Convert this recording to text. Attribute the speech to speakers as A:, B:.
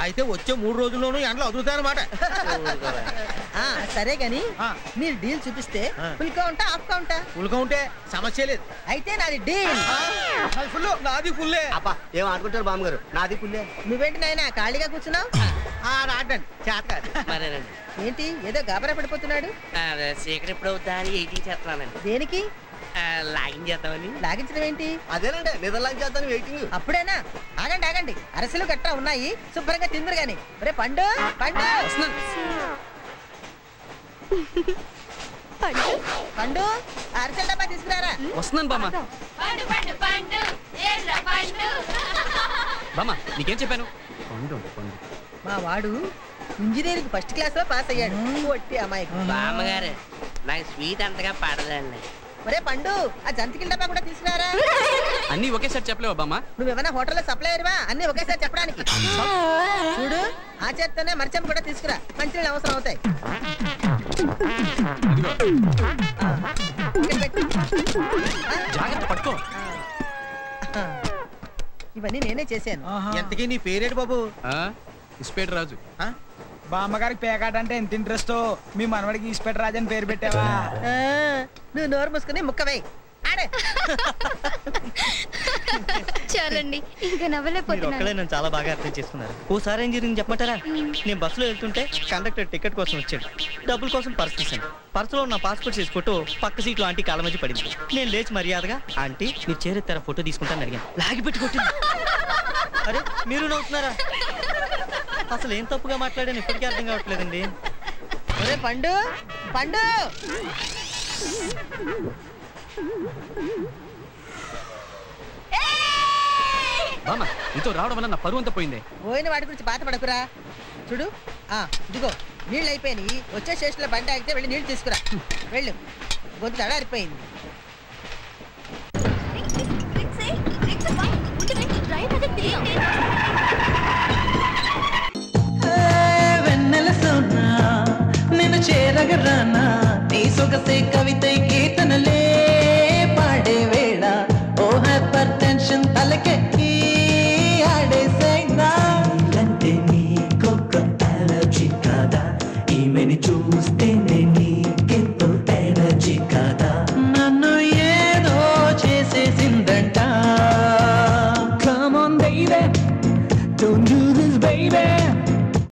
A: అయితే వచ్చే మూడు రోజుల్లోనూ ఎండలు అదుగుతాయన్నమాట
B: ఆ, సరే గాని
A: ఆ.
B: మీరు డీల్ చూపిస్తే
A: ఆ.
B: ఫుల్ కౌంటా హాఫ్ కౌంటా
A: ఫుల్గా ఉంటే సమస్య లేదు
B: అయితే నాది డీల్
A: ఫుల్ నాది ఫుల్లే
C: అబ్బా ఏం ఆడుకుంటారు బామ్మగారు నాది పుల్లే
B: నువ్వేంటి నాయనా ఖాళీగా కూర్చున్నావు
A: ఆడండి చేత కాదు
D: మరేనండి
B: ఏంటి ఏదో గాబరా పడిపోతున్నాడు
D: అదే సీక్రెట్ ఎప్పుడు అవుతా అని ఎయిటింగ్ చేస్తున్నానండి
B: దేనికి
D: ఆ, లాగిన్ చేద్దామని
B: లాగించడం ఏంటి
C: అదేనండి నిద్రలాంటి చేస్తాను వెయిటింగ్
B: అప్పుడేనా ఆగండి ఆగండి అరసలు గట్రా ఉన్నాయి శుభ్రంగా తిందురు గాని రే పండు పండు పండు అరసల డబ్బా తీసుకురారా
E: వస్తున్నాను బామ్మ
F: పండు పండు పండు ఏర్ర పండు
E: బామ్మ నీకేం చెప్పాను పండు పండు
B: మా వాడు ఇంజనీరింగ్ ఫస్ట్ క్లాస్ లో పాస్ అయ్యాడు ఒట్టి అమ్మాయి
D: బామ్మగారు నాకు స్వీట్ అంతగా పడదండి
B: ఒరే పండు ఆ జంతికల డబ్బా కూడా తీసుకురారా
E: అన్నీ ఒకేసారి చెప్పలేవా బామ్మ
B: నువ్వేమైనా హోటల్లో సప్లైయర్వా అన్ని ఒకేసారి చెప్పడానికి చూడు ఆ చేత్తోనే మర్చం కూడా తీసుకురా మంచి అవసరం అవుతాయి
E: ఇదిగో
B: ఇక్కడ పెట్టు. ఆ,
E: జాగ్రత్త పట్టుకో
B: ఆ. ఇవన్నీ నేనే చేశాను
A: ఎంతకీ నీ పేరేటి బాబు
E: ఆ, ఇస్పేట్ రాజు
A: ఆ?
G: బామ్మగారికి పేకాట అంటే ఎంత ఇంట్రెస్ట్ మీ మనవడికి ఈస్పెట్ రాజు అని పేరు పెట్టావా
B: ఆ, నువ్వు నోరు మూసుకుని ముక్కవై ఆడే
F: చాలండి ఇంకా
H: మీరు
F: నవ్వలేకపోతున్నాను
H: ఒక్కడే నన్ను చాలా బాగా అర్థం చేసుకున్నారు ఓసారి ఏం జరిగింది చెప్పమంటారా నేను బస్సులో వెళ్తుంటే కండక్టర్ టికెట్ కోసం వచ్చాడు డబ్బుల కోసం పర్స్ తీశాను పర్సులో నా పాస్పోర్ట్ సైజ్ ఫోటో పక్క సీట్లో ఆంటీ కాళ్ళ మధ్య పడింది నేను లేచి మర్యాదగా ఆంటీ మీరు చేరెత్తారా ఫోటో తీసుకుంటాను అడిగాను లాగి పెట్టి కొట్టింది అరే మీరు నవ్వుతున్నారా అసలు ఏం తప్పుగా మాట్లాడాను ఇప్పటికీ అర్థం కావట్లేదండి
B: ఒరే పండు పండు
E: బామ్మ నీతో రావడం వల్ల నా పరువు అంతా పోయింది
B: పోయిన వాడి గురించి బాధపడకురా చూడు ఆ ఇదిగో నీళ్ళు అయిపోయినాయి వచ్చే స్టేషన్లో బండి ఆగితే వెళ్ళి నీళ్ళు తీసుకురా వెళ్ళు గొంతు తడారిపోయింది
I: వెన్నెల సోనా నిన్ను చేరగరానా నీ సొగసే కవిత కీర్తనలే పాడే వేళ ఓ హైపర్ టెన్షన్ తలకెక్కి ఆడేసేనా అంటే నీకొక అలర్జీ కాదా ఈమెని చూస్తే